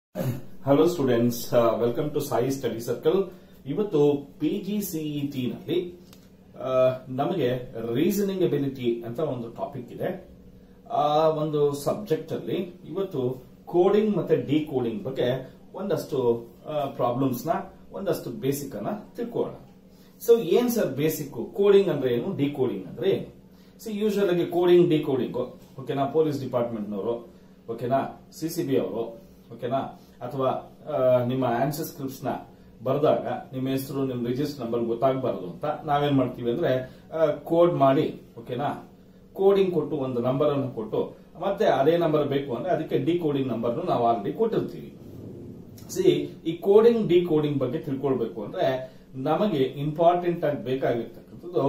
hello students welcome to Sai study circle ಇವತ್ತು P G CET ನಲ್ಲಿ ಆ, ನಮಗೆ ರೀಸನಿಂಗ್ ಎಬಿಲಿಟಿ ಅಂತ ಒಂದು ಟಾಪಿಕ್ ಇದೆ ಆ ಒಂದು ಸಬ್ಜೆಕ್ಟ್ ಅಲ್ಲಿ ಇವತ್ತು ಕೋಡಿಂಗ್ ಮತ್ತೆ ಡಿ ಕೋಡಿಂಗ್ ಬಗ್ಗೆ ಒಂದಷ್ಟು ಪ್ರಾಬ್ಲಮ್ಸ್ ನ ಒಂದಷ್ಟು ಬೇಸಿಕ್ ಅನ್ನ ತಿಳ್ಕೊಳ್ಳೋಣ ಸೊ ಏನ್ ಸರ್ ಬೇಸಿಕ್ ಕೋಡಿಂಗ್ ಅಂದ್ರೆ ಏನು ಡಿ ಕೋಡಿಂಗ್ ಅಂದ್ರೆ ಏನು ಸಿ ಯೂಶುವಲ್ ಆಗಿ ಕೋಡಿಂಗ್ ಡಿ ಕೋಡಿಂಗ್ ಓಕೆನಾ ಪೊಲೀಸ್ ಡಿಪಾರ್ಟ್ಮೆಂಟ್ನವರು ಓಕೆನಾ ಸಿ ಸಿ ಬಿ ಅವರು ಓಕೆನಾ ಅಥವಾ ಆ, ನಿಮ್ಮ ಆನ್ಸರ್ ಸ್ಕ್ರಿಪ್ಟ್ಸ್ ನ ಬರೆದಾಗ ನಿಮ್ಮ ಹೆಸರು ನಿಮ್ಮ ರಿಜಿಸ್ಟರ್ ನಂಬರ್ ಗೊತ್ತಾಗಬಾರದು ಅಂತ ನಾವೇನ್ ಮಾಡ್ತೀವಿ ಅಂದ್ರೆ ಕೋಡ್ ಮಾಡಿ ಓಕೆನಾ ಕೋಡಿಂಗ್ ಕೊಟ್ಟು ಒಂದು ನಂಬರ್ ಅನ್ನು ಕೊಟ್ಟು ಮತ್ತೆ ಅದೇ ನಂಬರ್ ಬೇಕು ಅಂದ್ರೆ ಅದಕ್ಕೆ ಡಿ ಕೋಡಿಂಗ್ ನಂಬರ್ ನಾವು ಆಲ್ರೆಡಿ ಕೊಟ್ಟಿರ್ತೀವಿ ಸಿ ಈ ಕೋಡಿಂಗ್ ಡಿ ಕೋಡಿಂಗ್ ಬಗ್ಗೆ ತಿಳ್ಕೊಳ್ಬೇಕು ಅಂದ್ರೆ ನಮಗೆ ಇಂಪಾರ್ಟೆಂಟ್ ಆಗಿ ಬೇಕಾಗಿರ್ತಕ್ಕಂಥದ್ದು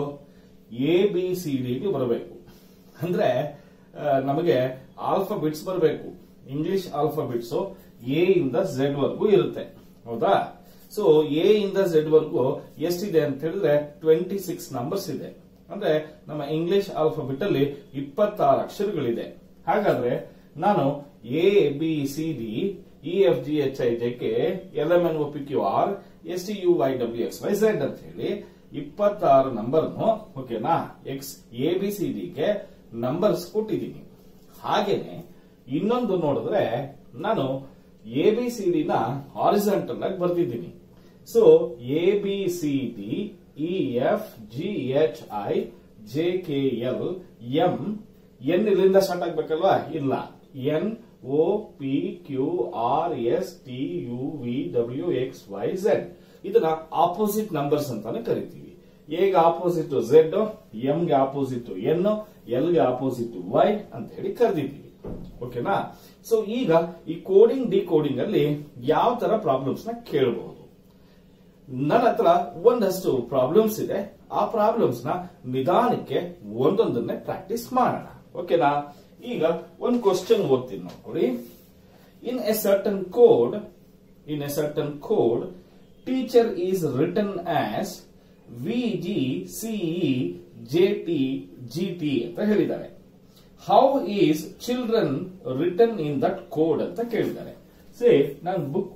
ಎ ಬಿ ಸಿ ಡಿ ಬರಬೇಕು ಅಂದ್ರೆ ಆ, ನಮಗೆ ಆಲ್ಫಾಬಿಟ್ಸ್ ಬರಬೇಕು ಇಂಗ್ಲಿಷ್ ಆಲ್ಫಾಬಿಟ್ಸ್ ಎ ಇಂದ ಝೆಡ್ ವರ್ಗೂ ಇರುತ್ತೆ ಹೌದಾ ಸೊ ಎ ಇಂದ ಝೆಡ್ ವರ್ಗೂ ಎಷ್ಟಿದೆ ಅಂತ ಹೇಳಿದ್ರೆ ಟ್ವೆಂಟಿ ಸಿಕ್ಸ್ ನಂಬರ್ಸ್ ಇದೆ ಅಂದ್ರೆ ನಮ್ಮ ಇಂಗ್ಲಿಷ್ ಆಲ್ಫಾಬಿಟ್ ಅಲ್ಲಿ ಇಪ್ಪತ್ತಾರು ಅಕ್ಷರಗಳಿದೆ ಹಾಗಾದ್ರೆ ನಾನು A B C D E F G H I J K L M N O P Q R S T U Y W X Y Z ಅಂತ ಹೇಳಿ ಇಪ್ಪತ್ತಾರು ನಂಬರ್ನು ಓಕೆನಾ ಎಕ್ಸ್ ಎ ಬಿ ಸಿ ಡಿಗೆ ನಂಬರ್ಸ್ ಕೊಟ್ಟಿದ್ದೀನಿ ಹಾಗೇನೆ ಇನ್ನೊಂದು ನೋಡಿದ್ರೆ ನಾನು ಎ ಬಿ ಸಿ ಡಿ ನ ಹಾರಿಸಂಟಲ್ ಆಗಿ ಬರ್ತಿದ್ದೀನಿ so A B C D E F G H I J K L M N ಇಲ್ಲಿಂದ ಸ್ಟಾರ್ಟ್ ಆಗ್ಬೇಕಲ್ವಾ ಇಲ್ಲ N O P Q R S T U V W X Y Z ಇದನ್ನ opposite numbers ಅಂತಾನೆ ಕರಿತೀವಿ ಎಗೆ opposite Z ಎಂಗೆ opposite N ಎಲ್ಗೆ opposite Y ಅಂತ ಹೇಳಿ ಕರೆದಿದ್ದೀವಿ ಓಕೆನಾ ಸೊ ಈಗ ಈ ಕೋಡಿಂಗ್ ಡಿ ಕೋಡಿಂಗ್ ಅಲ್ಲಿ ಯಾವ ತರ ಪ್ರಾಬ್ಲಮ್ಸ್ ನ ಕೇಳಬಹುದು ನನ್ನ ಹತ್ರ ಒಂದಷ್ಟು ಪ್ರಾಬ್ಲಮ್ಸ್ ಇದೆ ಆ ಪ್ರಾಬ್ಲಮ್ಸ್ ನ ನಿಧಾನಕ್ಕೆ ಒಂದೊಂದನ್ನೇ ಪ್ರಾಕ್ಟೀಸ್ ಮಾಡೋಣ ಓಕೆನಾ ಈಗ ಒಂದು ಕ್ವಶನ್ ಓದ್ತೀನಿ ನೋಡ್ಕೊಳ್ಳಿ in a certain code in a certain code teacher is written as V G C E J T G T ಅಂತ ಹೇಳಿದ್ದಾರೆ how is children written in that code ಅಂತ ಕೇಳಿದ್ದಾರೆ ಸೇ ನಾನು ಬುಕ್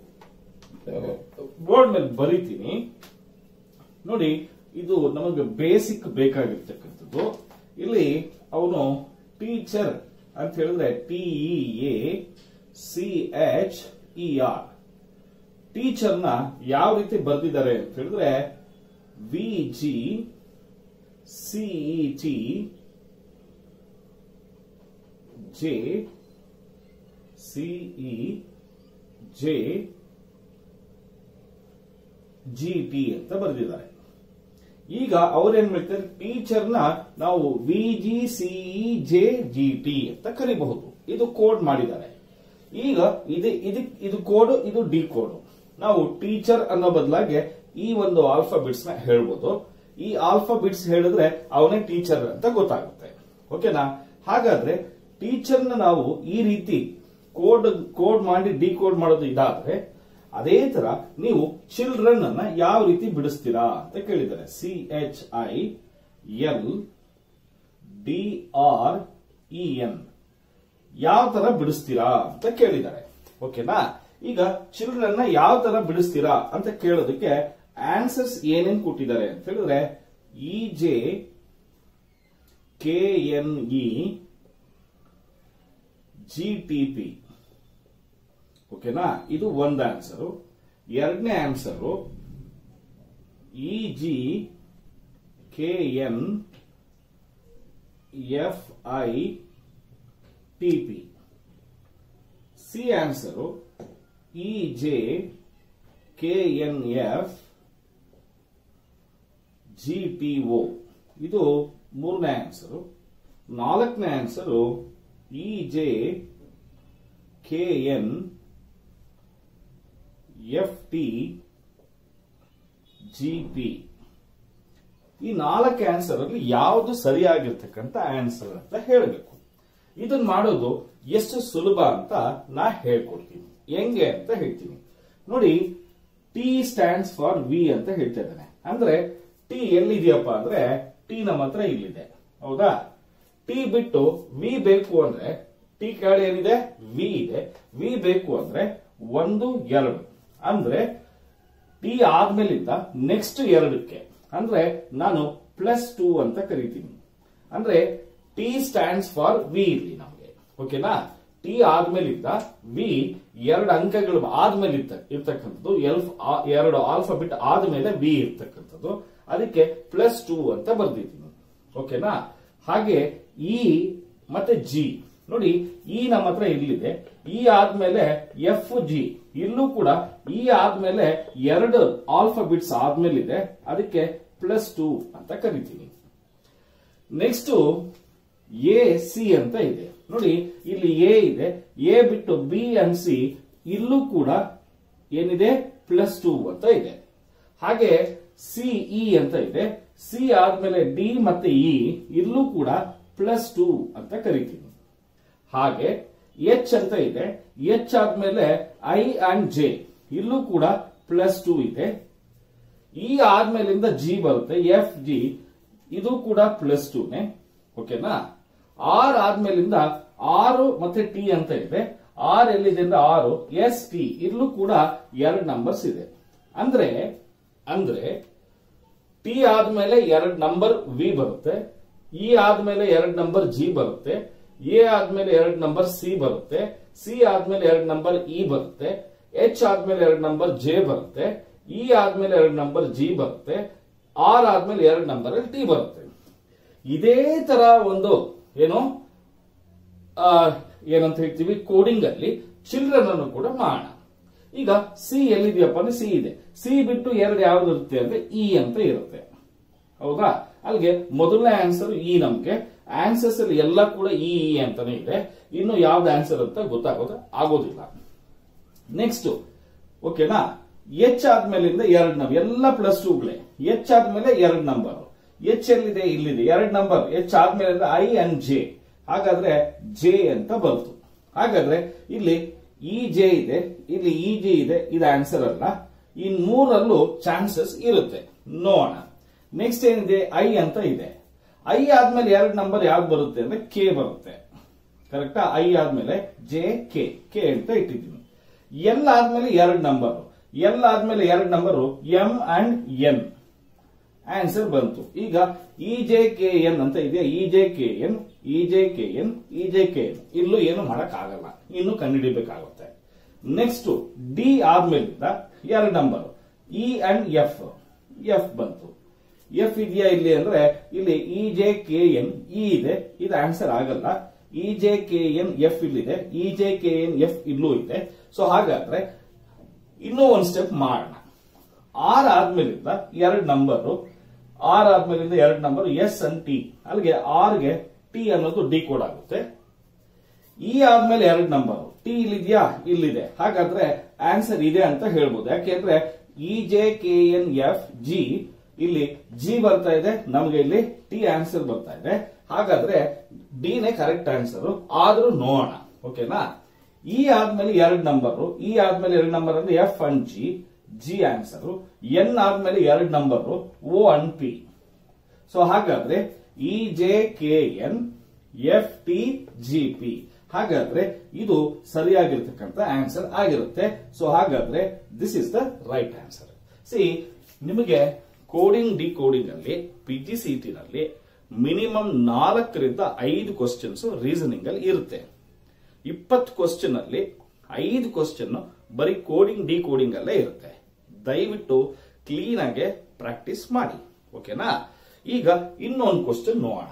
ಬೋರ್ಡ್ ಮೇಲೆ ಬರೀತೀನಿ ನೋಡಿ ಇದು ನಮಗೆ ಬೇಸಿಕ್ ಬೇಕಾಗಿರ್ತಕ್ಕಂಥದ್ದು ಇಲ್ಲಿ ಅವನು ಟೀಚರ್ ಅಂತ ಹೇಳಿದ್ರೆ T A C H E R teacher ನ ಯಾವ ರೀತಿ ಬರೆದಿದ್ದಾರೆ ಅಂತ ಹೇಳಿದ್ರೆ V G C E T J C E J G T ಅಂತ ಬರೆದಿದ್ದಾರೆ ಈಗ ಅವ್ರೇನ್ ಮಾಡ್ತಾರೆ ಟೀಚರ್ ನ ನಾವು V G C E J G T ಅಂತ ಕರಿಬಹುದು ಇದು ಕೋಡ್ ಮಾಡಿದ್ದಾರೆ ಈಗ ಇದು ಇದಕ್ ಇದು ಕೋಡ್ ಇದು ಡಿ ಕೋಡ್ ನಾವು ಟೀಚರ್ ಅನ್ನೋ ಬದಲಾಗಿ ಈ ಒಂದು ಆಲ್ಫಾಬಿಟ್ಸ್ ನ ಹೇಳ್ಬೋದು ಈ ಆಲ್ಫಾಬಿಟ್ಸ್ ಹೇಳಿದ್ರೆ ಅವನೇ ಟೀಚರ್ ಅಂತ ಗೊತ್ತಾಗುತ್ತೆ ಓಕೆನಾ ಹಾಗಾದ್ರೆ ಟೀಚರ್ ನ ನಾವು ಈ ರೀತಿ ಕೋಡ್ ಕೋಡ್ ಮಾಡಿ ಡಿ ಕೋಡ್ ಮಾಡೋದು ಇದಾದ್ರೆ ಅದೇ ತರ ನೀವು ಚಿಲ್ಡ್ರನ್ ಅನ್ನ ಯಾವ ರೀತಿ ಬಿಡಿಸ್ತೀರಾ ಅಂತ ಕೇಳಿದ್ದಾರೆ C H I L D R E N ಯಾವ ತರ ಬಿಡಿಸ್ತೀರಾ ಅಂತ ಕೇಳಿದ್ದಾರೆ ಓಕೆನಾ ಈಗ ಚಿಲ್ಡ್ರನ್ ನ ಯಾವ ತರ ಬಿಡಿಸ್ತೀರಾ ಅಂತ ಕೇಳೋದಕ್ಕೆ ಆನ್ಸರ್ಸ್ ಏನೇನ್ ಕೊಟ್ಟಿದ್ದಾರೆ ಅಂತ ಹೇಳಿದ್ರೆ E J K N E G T P ಓಕೆನಾ ಇದು ಒಂದು ಆನ್ಸರು ಎರಡನೇ answer E G K N F I T P C answer E J K N F G T O ಇದು ಮೂರನೇ ಆನ್ಸರು ನಾಲ್ಕನೇ answer E J K N F T G P ಈ ನಾಲ್ಕು answer ಅಲ್ಲಿ ಯಾವುದು ಸರಿಯಾಗಿರ್ತಕ್ಕಂಥ answer ಅಂತ ಹೇಳಬೇಕು ಇದನ್ನ ಮಾಡೋದು ಎಷ್ಟು ಸುಲಭ ಅಂತ ನಾ ಹೇಳ್ಕೊಡ್ತೀನಿ ಹೆಂಗೆ ಅಂತ ಹೇಳ್ತೀನಿ ನೋಡಿ ಟಿ ಸ್ಟ್ಯಾಂಡ್ಸ್ ಫಾರ್ ವಿ ಅಂತ ಹೇಳ್ತಾ ಇದ್ದಾನೆ ಅಂದ್ರೆ ಟಿ ಎಲ್ಲಿದೆಯಪ್ಪ ಅಂದ್ರೆ ಟಿ ನಮ್ಮ ಹತ್ರ ಇಲ್ಲಿದೆ ಹೌದಾ ಟಿ ಬಿಟ್ಟು ವಿ ಬೇಕು ಅಂದ್ರೆ ಟಿ ಕೆಳಗಡೆ ಏನಿದೆ ವಿ ಇದೆ ವಿ ಬೇಕು ಅಂದ್ರೆ ಒಂದು ಎರಡು ಅಂದ್ರೆ ಟಿ ಆದ್ಮೇಲಿಂದ ನೆಕ್ಸ್ಟ್ ಎರಡಕ್ಕೆ ಅಂದ್ರೆ ನಾನು ಪ್ಲಸ್ ಟೂ ಅಂತ ಕರಿತೀನಿ ಅಂದ್ರೆ ಟಿ ಸ್ಟ್ಯಾಂಡ್ಸ್ ಫಾರ್ ವಿ ಇಲ್ಲಿ ನಮಗೆ ಓಕೆನಾ ಟಿ ಆದ್ಮೇಲಿಂದ ವಿ ಎರಡು ಅಂಕಗಳು ಆದ್ಮೇಲೆ ಇರ್ತ- ಇರ್ತಕ್ಕಂಥದ್ದು ಎಲ್ಫ್ ಆ- ಎರಡು ಆಲ್ಫಾಬಿಟ್ ಆದ್ಮೇಲೆ ವಿ ಇರ್ತಕ್ಕಂಥದ್ದು ಅದಕ್ಕೆ ಪ್ಲಸ್ ಟೂ ಅಂತ ಬರ್ದಿದ್ದೀನಿ ಓಕೆನಾ ಹಾಗೆ ಇ ಮತ್ತೆ ಜಿ ನೋಡಿ ಇ ನಮ್ಮ ಹತ್ರ ಇಲ್ಲಿದೆ ಇ ಆದ್ಮೇಲೆ ಎಫ್ ಜಿ ಇಲ್ಲೂ ಕೂಡ ಇ ಆದ್ಮೇಲೆ ಎರಡು ಆಲ್ಫಾಬಿಟ್ಸ್ ಆದ್ಮೇಲೆ ಇದೆ ಅದಕ್ಕೆ ಪ್ಲಸ್ ಟೂ ಅಂತ ಕರಿತೀನಿ ನೆಕ್ಸ್ಟ್ ಎ ಸಿ ಅಂತ ಇದೆ ನೋಡಿ ಇಲ್ಲಿ ಎ ಇದೆ ಎ ಬಿಟ್ಟು ಬಿ ಅಂಡ್ ಸಿ ಇಲ್ಲೂ ಕೂಡ ಏನಿದೆ ಪ್ಲಸ್ ಟೂ ಅಂತ ಇದೆ ಹಾಗೆ ಸಿ ಇ ಅಂತ ಇದೆ ಸಿ ಆದ್ಮೇಲೆ ಡಿ ಮತ್ತೆ ಇ ಇಲ್ಲೂ ಕೂಡ ಪ್ಲಸ್ ಟೂ ಅಂತ ಕರಿತೀನಿ ಹಾಗೆ ಎಚ್ ಅಂತ ಇದೆ ಎಚ್ ಆದ್ಮೇಲೆ ಐ ಅಂಡ್ ಜೆ ಇಲ್ಲೂ ಕೂಡ ಪ್ಲಸ್ ಟೂ ಇದೆ ಇ ಆದ್ಮೇಲಿಂದ ಜಿ ಬರುತ್ತೆ ಎಫ್ ಜಿ ಇದು ಕೂಡ ಪ್ಲಸ್ ಟೂನೆ ಓಕೆನಾ ಆರ್ ಆದ್ಮೇಲಿಂದ ಆರು ಮತ್ತೆ ಟಿ ಅಂತ ಇದೆ ಆರ್ ಎಲ್ಲಿದೆ ಅಂದ್ರೆ ಆರು ಎಸ್ ಟಿ ಇಲ್ಲೂ ಕೂಡ ಎರಡು ನಂಬರ್ಸ್ ಇದೆ ಅಂದ್ರೆ ಅಂದ್ರೆ ಟಿ ಆದ್ಮೇಲೆ ಎರಡ್ ನಂಬರ್ ವಿ ಬರುತ್ತೆ ಇ ಆದ್ಮೇಲೆ ಎರಡ್ ನಂಬರ್ ಜಿ ಬರುತ್ತೆ ಎ ಆದ್ಮೇಲೆ ಎರಡ್ ನಂಬರ್ ಸಿ ಬರುತ್ತೆ ಸಿ ಆದ್ಮೇಲೆ ಎರಡ್ ನಂಬರ್ ಇ ಬರುತ್ತೆ ಎಚ್ ಆದ್ಮೇಲೆ ಎರಡ್ ನಂಬರ್ ಜೆ ಬರುತ್ತೆ ಇ ಆದ್ಮೇಲೆ ಎರಡ್ ನಂಬರ್ ಜಿ ಬರುತ್ತೆ ಆರ್ ಆದ್ಮೇಲೆ ಎರಡ್ ನಂಬರ್ ಟಿ ಬರುತ್ತೆ ಇದೇ ತರ ಒಂದು ಏನು ಆ, ಏನಂತ ಹೇಳ್ತೀವಿ ಕೋಡಿಂಗ್ ಅಲ್ಲಿ ಚಿಲ್ಡ್ರನ್ ಅನ್ನು ಕೂಡ ಮಾಡೋಣ ಈಗ ಸಿ ಎಲ್ಲಿದೆಯಪ್ಪ ಅಂದ್ರೆ ಸಿ ಇದೆ ಸಿ ಬಿಟ್ಟು ಎರಡು ಯಾವ್ದು ಇರುತ್ತೆ ಅಂದ್ರೆ ಇ ಅಂತ ಇರುತ್ತೆ ಹೌದಾ ಅಲ್ಲಿಗೆ ಮೊದಲನೇ ಆನ್ಸರ್ ಇ ನಮ್ಗೆ ಆನ್ಸರ್ಸ್ ಅಲ್ಲಿ ಎಲ್ಲ ಕೂಡ ಇ ಇ ಅಂತಾನೆ ಇದೆ ಇನ್ನು ಯಾವ್ದು ಆನ್ಸರ್ ಅಂತ ಗೊತ್ತಾಗೋದು ಆಗೋದಿಲ್ಲ ನೆಕ್ಸ್ಟ್ ಓಕೆನಾ ಎಚ್ ಆದ್ಮೇಲಿಂದ ಎರಡ್ ನಂಬರ್ ಎಲ್ಲ ಪ್ಲಸ್ ಟೂಗಳೇ ಎಚ್ ಆದ್ಮೇಲೆ ಎರಡ್ ನಂಬರ್ ಎಚ್ ಎಲ್ಲಿದೆ ಇಲ್ಲಿದೆ ಎರಡ್ ನಂಬರ್ ಎಚ್ ಆದ್ಮೇಲೆ ಐ ಅಂಡ್ ಜೆ ಹಾಗಾದ್ರೆ ಜೆ ಅಂತ ಬಂತು ಹಾಗಾದ್ರೆ ಇಲ್ಲಿ ಇ ಜೆ ಇದೆ ಇಲ್ಲಿ ಇ ಜೆ ಇದೆ ಇದು ಆನ್ಸರ್ ಅಲ್ಲ ಈ ಮೂರಲ್ಲೂ ಚಾನ್ಸಸ್ ಇರುತ್ತೆ ನೋಡೋಣ ನೆಕ್ಸ್ಟ್ ಏನಿದೆ ಐ ಅಂತ ಇದೆ ಐ ಆದ್ಮೇಲೆ ಎರಡು ನಂಬರ್ ಯಾವ್ದು ಬರುತ್ತೆ ಅಂದ್ರೆ ಕೆ ಬರುತ್ತೆ ಕರೆಕ್ಟಾ ಐ ಆದ್ಮೇಲೆ ಜೆ ಕೆ ಕೆ ಅಂತ ಇಟ್ಟಿದ್ದೀನಿ ಎಲ್ ಆದ್ಮೇಲೆ ಎರಡು ನಂಬರ್ ಎಲ್ ಆದ್ಮೇಲೆ ಎರಡು number M and N answer ಬಂತು ಈಗ ಇ ಜೆ ಕೆ ಎನ್ ಅಂತ ಇದೆ E J K N E J K N E J K N ಇಲ್ಲೂ ಏನು ಮಾಡಕ್ ಆಗಲ್ಲ ಇನ್ನು ಕಂಡುಹಿಡಿಬೇಕಾಗುತ್ತೆ ನೆಕ್ಸ್ಟ್ ಡಿ ಆದ್ಮೇಲಿಂದ ಎರಡು number E and F F ಬಂತು ಎಫ್ ಇದೆಯಾ ಇಲ್ಲಿ ಅಂದ್ರೆ ಇಲ್ಲಿ E J K N E ಇದೆ ಇದು ಆನ್ಸರ್ ಆಗಲ್ಲ E J K N F ಇಲ್ಲಿದೆ E J K N F ಇಲ್ಲೂ ಇದೆ ಸೊ ಹಾಗಾದ್ರೆ ಇನ್ನೂ ಒಂದು ಸ್ಟೆಪ್ ಮಾಡೋಣ ಆರ್ ಆದ್ಮೇಲಿಂದ ಎರಡು ನಂಬರ್ ಆರ್ ಆದ್ಮೇಲಿಂದ ಎರಡು ನಂಬರ್ ಎಸ್ ಅಂಡ್ ಟಿ ಅಲ್ಲಿಗೆ ಆರ್ಗೆ ಟಿ ಅನ್ನೋದು ಡಿ ಕೋಡ್ ಆಗುತ್ತೆ ಇ ಆದ್ಮೇಲೆ ಎರಡು ನಂಬರ್ ಟಿ ಇಲ್ಲಿದ್ಯಾ ಇಲ್ಲಿದೆ ಹಾಗಾದ್ರೆ ಆನ್ಸರ್ ಇದೆ ಅಂತ ಹೇಳ್ಬೋದು ಯಾಕೆಂದ್ರೆ E J K N F G ಇಲ್ಲಿ ಜಿ ಬರ್ತಾ ಇದೆ ನಮ್ಗೆ ಇಲ್ಲಿ ಟಿ ಆನ್ಸರ್ ಬರ್ತಾ ಇದೆ ಹಾಗಾದ್ರೆ ಡಿನೇ ಕರೆಕ್ಟ್ ಆನ್ಸರ್ ಆದ್ರೂ ನೋಡೋಣ ಓಕೆನಾ ಇ ಆದ್ಮೇಲೆ ಎರಡು ನಂಬರ್ ಇ ಆದ್ಮೇಲೆ ಎರಡು ನಂಬರ್ ಅಂದ್ರೆ F and G G answer N ಆದ್ಮೇಲೆ ಎರಡು number O and P so ಹಾಗಾದ್ರೆ E J K N F T G P ಹಾಗಾದ್ರೆ ಇದು ಸರಿಯಾಗಿರ್ತಕ್ಕಂಥ ಆನ್ಸರ್ ಆಗಿರುತ್ತೆ ಸೊ ಹಾಗಾದ್ರೆ this is the right answer see ನಿಮಗೆ ಕೋಡಿಂಗ್ ಡಿ ಕೋಡಿಂಗ್ ಅಲ್ಲಿ ಪಿ ಜಿ ಸಿ ನಲ್ಲಿ ಮಿನಿಮಮ್ ನಾಲ್ಕರಿಂದ ಐದು ಕ್ವಶನ್ಸ್ ರೀಸನಿಂಗ್ ಅಲ್ಲಿ ಇರುತ್ತೆ ಇಪ್ಪತ್ತು ಕ್ವಶನ್ ಅಲ್ಲಿ ಐದು ಕ್ವಶನ್ ಬರೀ ಕೋಡಿಂಗ್ ಡಿ ಕೋಡಿಂಗ್ ಅಲ್ಲೇ ಇರುತ್ತೆ ದಯವಿಟ್ಟು ಕ್ಲೀನ್ ಆಗಿ ಪ್ರಾಕ್ಟೀಸ್ ಮಾಡಿ ಓಕೆನಾ ಈಗ ಇನ್ನೊಂದು ಕ್ವಶನ್ ನೋಡೋಣ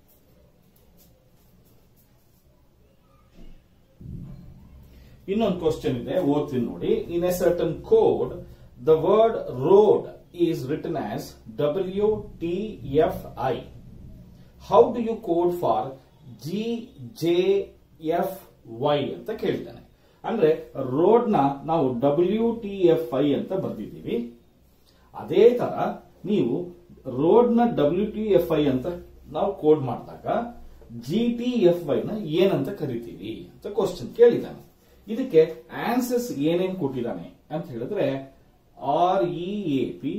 ಇನ್ನೊಂದು ಕ್ವಶನ್ ಇದೆ ಓದ್ತೀನಿ ನೋಡಿ in a certain code the word road is written as W T F I how do you code for G J F Y ಅಂತ ಕೇಳ್ತಾನೆ ಅಂದ್ರೆ ರೋಡ್ ನ ನಾವು ಡಬ್ಲ್ಯೂ ಟಿ ಎಫ್ ಐ ಅಂತ ಬರ್ದಿದ್ದೀವಿ ಅದೇ ತರ ನೀವು ರೋಡ್ ನ ಡಬ್ಲ್ಯೂ ಟಿ ಎಫ್ ಐ ಅಂತ ನಾವು ಕೋಡ್ ಮಾಡಿದಾಗ ಜಿ ಟಿ ಎಫ್ ಐ ನ ಏನಂತ ಕರಿತೀವಿ ಅಂತ ಕ್ವಶನ್ ಕೇಳಿದ್ದಾನೆ ಇದಕ್ಕೆ ಆನ್ಸರ್ಸ್ ಏನೇನ್ ಕೊಟ್ಟಿದ್ದಾನೆ ಅಂತ ಹೇಳಿದ್ರೆ R E A P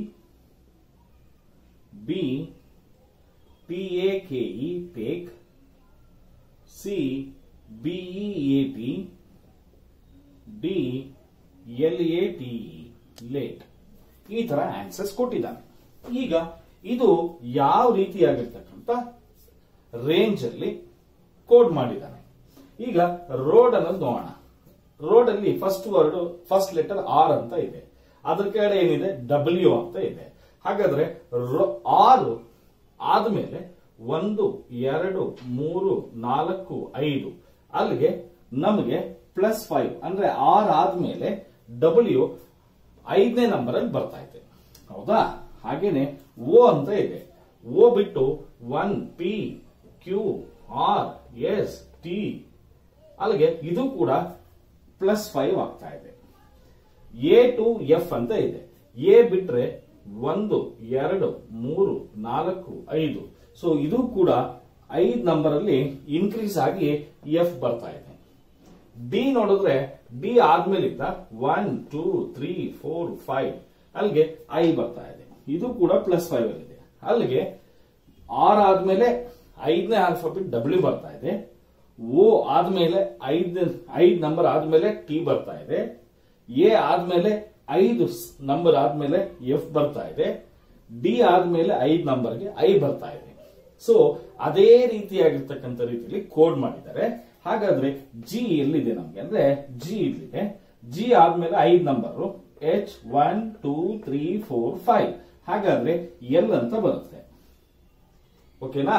B T A K E take C B E A T D L A T late ಈ ತರ ಆನ್ಸರ್ಸ್ ಕೊಟ್ಟಿದ್ದಾನೆ ಈಗ ಇದು ಯಾವ ರೀತಿಯಾಗಿರ್ತಕ್ಕಂಥ ರೇಂಜ್ ಅಲ್ಲಿ ಕೋಡ್ ಮಾಡಿದ್ದಾನೆ ಈಗ ರೋಡ್ ಅನ್ನೋದು ನೋಡೋಣ ರೋಡ್ ಅಲ್ಲಿ first word first letter R ಅಂತ ಇದೆ ಅದ್ರ ಕೆಳಗಡೆ ಏನಿದೆ ಡಬ್ಲ್ಯೂ ಅಂತ ಇದೆ ಹಾಗಾದ್ರೆ ಆರು ಆದ್ಮೇಲೆ ಒಂದು ಎರಡು ಮೂರು ನಾಲ್ಕು ಐದು ಅಲ್ಲಿಗೆ ನಮಗೆ ಪ್ಲಸ್ ಫೈವ್ ಅಂದ್ರೆ ಆರ್ ಆದ್ಮೇಲೆ ಡಬ್ಲ್ಯೂ ಐದನೇ ನಂಬರ್ ಅಲ್ಲಿ ಬರ್ತಾ ಇದೆ ಹೌದಾ ಹಾಗೇನೆ ಓ ಅಂತ ಇದೆ ಓ ಬಿಟ್ಟು one P Q R S T ಅಲ್ಲಿಗೆ ಇದು ಕೂಡ ಪ್ಲಸ್ ಫೈವ್ ಆಗ್ತಾ ಇದೆ ಎ ಟು ಎಫ್ ಅಂತ ಇದೆ ಎ ಬಿಟ್ರೆ ಒಂದು ಎರಡು ಮೂರು ನಾಲ್ಕು ಐದು ಸೊ ಇದು ಕೂಡ ಐದ್ ನಂಬರ್ ಅಲ್ಲಿ ಇನ್ಕ್ರೀಸ್ ಆಗಿ ಎಫ್ ಬರ್ತಾ ಇದೆ ಡಿ ನೋಡಿದ್ರೆ ಡಿ ಆದ್ಮೇಲಿಂದ one two three four five ಅಲ್ಲಿಗೆ ಐ ಬರ್ತಾ ಇದೆ ಇದು ಕೂಡ ಪ್ಲಸ್ ಫೈವ್ ಅಲ್ಲಿ ಇದೆ ಅಲ್ಲಿಗೆ ಆರ್ ಆದ್ಮೇಲೆ ಐದನೇ ಆಲ್ಫಾಬೆಟ್ ಡಬ್ಲ್ಯೂ ಬರ್ತಾ ಇದೆ ಓ ಆದ್ಮೇಲೆ ಐದ್ ಐದ್ ನಂಬರ್ ಆದ್ಮೇಲೆ ಟಿ ಬರ್ತಾ ಇದೆ ಎ ಆದ್ಮೇಲೆ ಐದು ನಂಬರ್ ಆದ್ಮೇಲೆ ಎಫ್ ಬರ್ತಾ ಇದೆ ಡಿ ಆದ್ಮೇಲೆ ಐದ್ ನಂಬರ್ಗೆ ಐ ಬರ್ತಾ ಇದೆ ಸೊ ಅದೇ ರೀತಿಯಾಗಿರ್ತಕ್ಕಂಥ ರೀತಿಯಲ್ಲಿ ಕೋಡ್ ಮಾಡಿದ್ದಾರೆ ಹಾಗಾದ್ರೆ ಜಿ ಎಲ್ಲಿದೆ ನಮ್ಗೆ ಅಂದ್ರೆ ಜಿ ಇಲ್ಲಿದೆ ಜಿ ಆದ್ಮೇಲೆ ಐದ್ number H one two three four five ಹಾಗಾದ್ರೆ ಎಲ್ ಅಂತ ಬರುತ್ತೆ ಓಕೆನಾ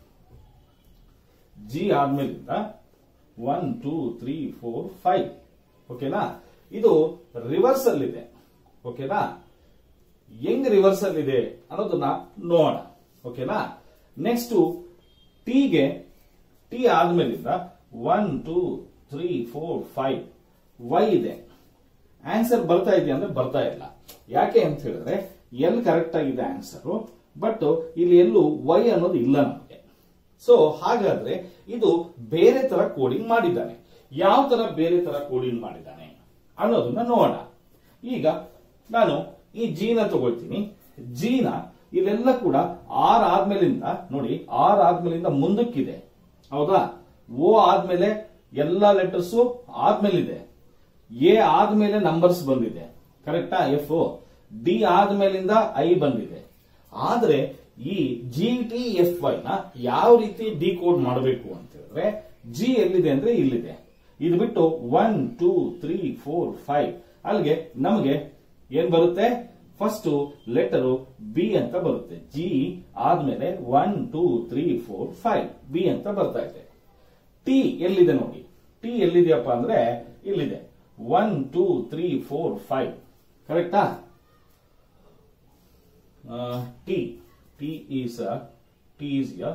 ಜಿ ಆದ್ಮೇಲಿಂದ one two three four five ಓಕೆನಾ ಇದು ರಿವರ್ಸ್ ಅಲ್ಲಿದೆ ಓಕೆನಾ ಹೆಂಗ್ ರಿವರ್ಸ್ ಅಲ್ಲಿದೆ ಅನ್ನೋದನ್ನ ನೋಡೋಣ ಓಕೆನಾ ನೆಕ್ಸ್ಟ್ ಟಿಗೆ ಟಿ ಆದ್ಮೇಲಿಂದ one two three four five Y ಇದೆ ಆನ್ಸರ್ ಬರ್ತಾ ಇದೆಯಾ ಅಂದ್ರೆ ಬರ್ತಾ ಇಲ್ಲ ಯಾಕೆ ಅಂತ ಹೇಳಿದ್ರೆ ಎಲ್ ಕರೆಕ್ಟ್ ಆಗಿದೆ ಆನ್ಸರ್ ಬಟ್ ಇಲ್ಲಿ ಎಲ್ಲೂ ವೈ ಅನ್ನೋದು ಇಲ್ಲ ನಮಗೆ ಸೊ ಹಾಗಾದ್ರೆ ಇದು ಬೇರೆ ತರ ಕೋಡಿಂಗ್ ಮಾಡಿದ್ದಾನೆ ಯಾವ ತರ ಬೇರೆ ತರ ಕೋಡಿಂಗ್ ಮಾಡಿದ್ದಾನೆ ಅನ್ನೋದನ್ನ ನೋಡೋಣ ಈಗ ನಾನು ಈ ಜೀನ ತಗೊಳ್ತೀನಿ ಜೀನ ಇಲ್ಲೆಲ್ಲ ಕೂಡ ಆರ್ ಆದ್ಮೇಲಿಂದ ನೋಡಿ ಆರ್ ಆದ್ಮೇಲಿಂದ ಮುಂದಕ್ಕಿದೆ ಹೌದಾ ಓ ಆದ್ಮೇಲೆ ಎಲ್ಲಾ ಲೆಟರ್ಸ್ ಆದ್ಮೇಲಿದೆ ಎ ಆದ್ಮೇಲೆ ನಂಬರ್ಸ್ ಬಂದಿದೆ ಕರೆಕ್ಟಾ ಎಫ್ ಡಿ ಆದ್ಮೇಲಿಂದ ಐ ಬಂದಿದೆ ಆದ್ರೆ ಈ ಜಿ ಟಿ ಎಫ್ ವೈ ನ ಯಾವ ರೀತಿ ಡಿಕೋಡ್ ಮಾಡಬೇಕು ಅಂತ ಹೇಳಿದ್ರೆ ಜಿ ಎಲ್ಲಿದೆ ಅಂದ್ರೆ ಇಲ್ಲಿದೆ ಇದು ಬಿಟ್ಟು one two three four five ಅಲ್ಲಿಗೆ ನಮಗೆ ಏನ್ ಬರುತ್ತೆ ಫಸ್ಟ್ ಲೆಟರು ಬಿ ಅಂತ ಬರುತ್ತೆ ಜಿ ಆದ್ಮೇಲೆ one two three four five B ಅಂತ ಬರ್ತಾ ಇದೆ ಟಿ ಎಲ್ಲಿದೆ ನೋಡಿ ಟಿ ಎಲ್ಲಿದೆಯಪ್ಪ ಅಂದ್ರೆ ಇಲ್ಲಿದೆ one two three four five ಕರೆಕ್ಟಾ T T is T is ಯ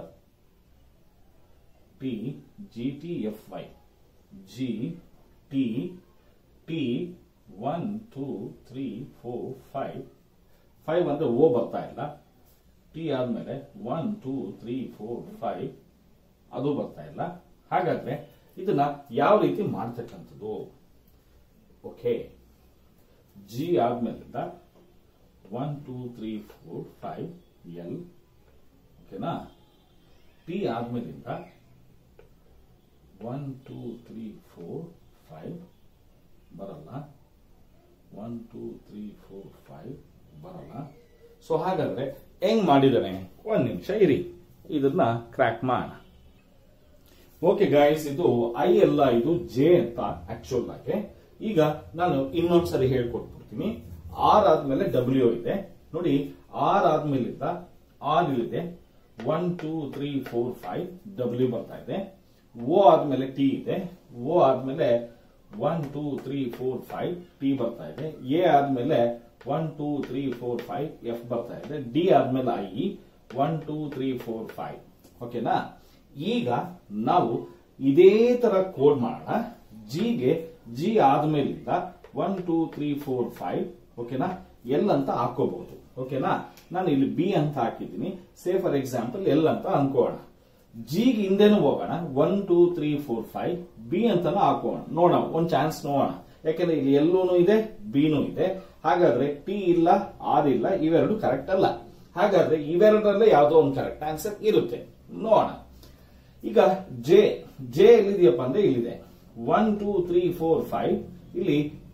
T G T F Y G T T one two three four five five ಅಂದ್ರೆ ಓ ಬರ್ತಾ ಇಲ್ಲ ಟಿ ಆದ್ಮೇಲೆ one two three four five ಅದು ಬರ್ತಾ ಇಲ್ಲ ಹಾಗಾದ್ರೆ ಇದನ್ನ ಯಾವ ರೀತಿ ಮಾಡ್ತಕ್ಕಂಥದ್ದು ಓಕೆ ಜಿ ಆದ್ಮೇಲಿಂದ one two three four five L ಓಕೆನಾ ಟಿ ಆದ್ಮೇಲಿಂದ one two three four five ಬರಲ್ಲ one two three four five ಬರಲ್ಲ ಸೊ ಹಾಗಾದ್ರೆ ಹೆಂಗ್ ಮಾಡಿದಾನೆ ಒಂದ್ ನಿಮಿಷ ಇರಿ ಇದನ್ನ ಕ್ರ್ಯಾಕ್ ಮಾಡೋಣ ಓಕೆ ಗಾಯ್ಸ್ ಇದು ಐ ಅಲ್ಲ ಇದು ಜೆ ಅಂತ ಆಕ್ಚುಲ್ ಆಗಿ ಈಗ ನಾನು ಇನ್ನೊಂದ್ಸರಿ ಹೇಳ್ಕೊಟ್ಬಿಡ್ತೀನಿ ಆರ್ ಆದ್ಮೇಲೆ ಡಬ್ಲ್ಯೂ ಇದೆ ನೋಡಿ ಆರ್ ಆದ್ಮೇಲಿಂದ ಆರ್ ಇಲ್ಲಿದೆ one two three four five W ಬರ್ತಾ ಇದೆ ಓ ಆದ್ಮೇಲೆ ಟಿ ಇದೆ ಓ ಆದ್ಮೇಲೆ one two three four five T ಬರ್ತಾ ಇದೆ ಎ ಆದ್ಮೇಲೆ one two three four five F ಬರ್ತಾ ಇದೆ ಡಿ ಆದ್ಮೇಲೆ I one two three four five ಓಕೆನಾ ಈಗ ನಾವು ಇದೇ ತರ ಕೋಡ್ ಮಾಡೋಣ ಜಿಗೆ ಜಿ ಆದ್ಮೇಲಿಂದ one two three four five ಓಕೆನಾ ಎಲ್ ಅಂತ ಹಾಕೋಬಹುದು ಓಕೆನಾ ನಾನು ಇಲ್ಲಿ ಬಿ ಅಂತ ಹಾಕಿದ್ದೀನಿ ಸೇ ಫಾರ್ ಎಕ್ಸಾಂಪಲ್ ಎಲ್ ಅಂತ ಅನ್ಕೋಣ ಜಿಗೆ ಹಿಂದೆನೂ ಹೋಗೋಣ one two three four five B ಅಂತಾನು ಹಾಕೋಣ ನೋಡೋಣ ಒಂದ್ ಚಾನ್ಸ್ ನೋಡೋಣ ಯಾಕಂದ್ರೆ ಇಲ್ಲಿ ಎಲ್ಲೂನು ಇದೆ ಬಿನೂ ಇದೆ ಹಾಗಾದ್ರೆ ಟಿ ಇಲ್ಲ ಆರ್ ಇಲ್ಲ ಇವೆರಡು ಕರೆಕ್ಟ್ ಅಲ್ಲ ಹಾಗಾದ್ರೆ ಇವೆರಡರಲ್ಲೇ ಯಾವುದೋ ಒಂದು ಕರೆಕ್ಟ್ ಆನ್ಸರ್ ಇರುತ್ತೆ ನೋಡೋಣ ಈಗ ಜೆ ಜೆ ಎಲ್ಲಿದೆಯಪ್ಪ ಅಂದ್ರೆ ಇಲ್ಲಿದೆ one two three four five ಇಲ್ಲಿ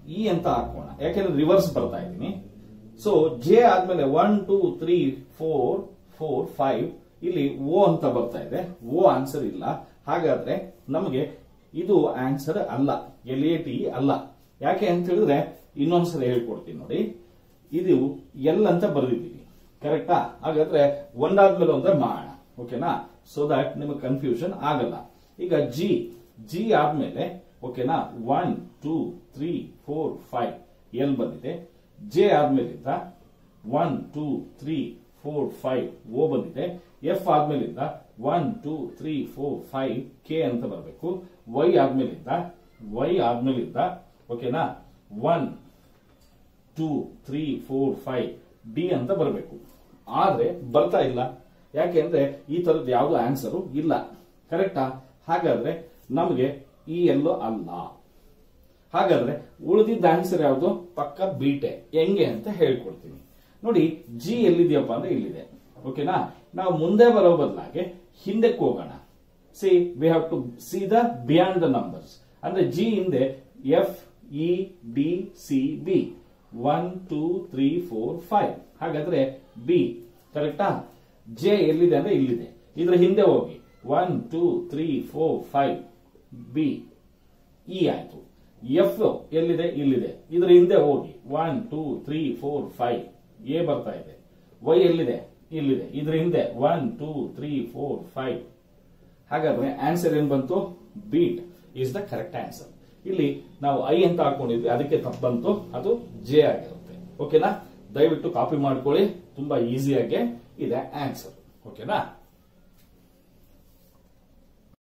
ಇ ಅಂತ ಹಾಕೋಣ ಯಾಕೆಂದ್ರೆ ರಿವರ್ಸ್ ಬರ್ತಾ ಇದ್ದೀನಿ ಸೊ ಜೆ ಆದ್ಮೇಲೆ one two three four four five ಇಲ್ಲಿ ಓ ಅಂತ ಬರ್ತಾ ಇದೆ ಓ ಆನ್ಸರ್ ಇಲ್ಲ ಹಾಗಾದ್ರೆ ನಮಗೆ ಇದು ಆನ್ಸರ್ ಅಲ್ಲ ಎಲ್ ಎ ಟಿ ಅಲ್ಲ ಯಾಕೆ ಅಂತ ಹೇಳಿದ್ರೆ ಇನ್ನೊಂದ್ಸಲ ಹೇಳ್ಕೊಡ್ತೀನಿ ನೋಡಿ ಇದು ಎಲ್ ಅಂತ ಬರೆದಿದ್ದೀವಿ ಕರೆಕ್ಟಾ ಹಾಗಾದ್ರೆ ಒಂದಾದ್ಮೇಲೆ ಒಂದೇ ಮಾಡೋಣ ಓಕೆನಾ ಸೊ ದಟ್ ನಿಮಗೆ ಕನ್ಫ್ಯೂಷನ್ ಆಗಲ್ಲ ಈಗ ಜಿ ಜಿ ಆದ್ಮೇಲೆ ಓಕೆನಾ one two three four five L ಬಂದಿದೆ ಜೆ ಆದ್ಮೇಲಿಂದ one two three four five O ಬಂದಿದೆ ಎಫ್ ಆದ್ಮೇಲಿಂದ one two three four five K ಅಂತ ಬರಬೇಕು ವೈ ಆದ್ಮೇಲಿಂದ ವೈ ಆದ್ಮೇಲಿಂದ ಓಕೆನಾ one two three four five D ಅಂತ ಬರಬೇಕು ಆದ್ರೆ ಬರ್ತಾ ಇಲ್ಲ ಯಾಕೆ ಅಂದ್ರೆ ಈ ತರದ್ದು ಯಾವುದು ಆನ್ಸರು ಇಲ್ಲ ಕರೆಕ್ಟಾ ಹಾಗಾದ್ರೆ ನಮಗೆ ಈ ಎಲ್ಲೋ ಅಲ್ಲ ಹಾಗಾದ್ರೆ ಉಳಿದಿದ್ದ ಆನ್ಸರ್ ಯಾವುದು ಪಕ್ಕ ಬೀಟೆ ಹೆಂಗೆ ಅಂತ ಹೇಳ್ಕೊಡ್ತೀನಿ ನೋಡಿ ಜಿ ಎಲ್ಲಿದೆಯಪ್ಪ ಅಂದ್ರೆ ಇಲ್ಲಿದೆ ಓಕೆನಾ ನಾವು ಮುಂದೆ ಬರೋ ಬದಲಾಗಿ ಹಿಂದಕ್ಕೆ ಹೋಗೋಣ see we have to see the beyond the numbers ಅಂದ್ರೆ ಜಿ ಹಿಂದೆ F E D C B one two three four five ಹಾಗಾದ್ರೆ ಬಿ ಕರೆಕ್ಟಾ ಜೆ ಎಲ್ಲಿದೆ ಅಂದ್ರೆ ಇಲ್ಲಿದೆ ಇದ್ರ ಹಿಂದೆ ಹೋಗಿ one two three four five B E ಆಯ್ತು ಎಫ್ ಎಲ್ಲಿದೆ ಇಲ್ಲಿದೆ ಇದ್ರ ಹಿಂದೆ ಹೋಗಿ one two three four five A ಬರ್ತಾ ಇದೆ ವೈ ಎಲ್ಲಿದೆ ಇಲ್ಲಿದೆ ಇದ್ರ ಹಿಂದೆ one two three four five ಹಾಗಾದ್ರೆ ಆನ್ಸರ್ ಏನ್ ಬಂತು B is the correct answer ಇಲ್ಲಿ ನಾವು ಐ ಅಂತ ಹಾಕೊಂಡಿದ್ವಿ ಅದಕ್ಕೆ ತಪ್ಪು ಬಂತು ಅದು ಜೆ ಆಗಿರುತ್ತೆ ಓಕೆನಾ ದಯವಿಟ್ಟು ಕಾಪಿ ಮಾಡ್ಕೊಳ್ಳಿ ತುಂಬಾ ಈಸಿಯಾಗಿ ಇದೆ ಆನ್ಸರ್ ಓಕೆನಾ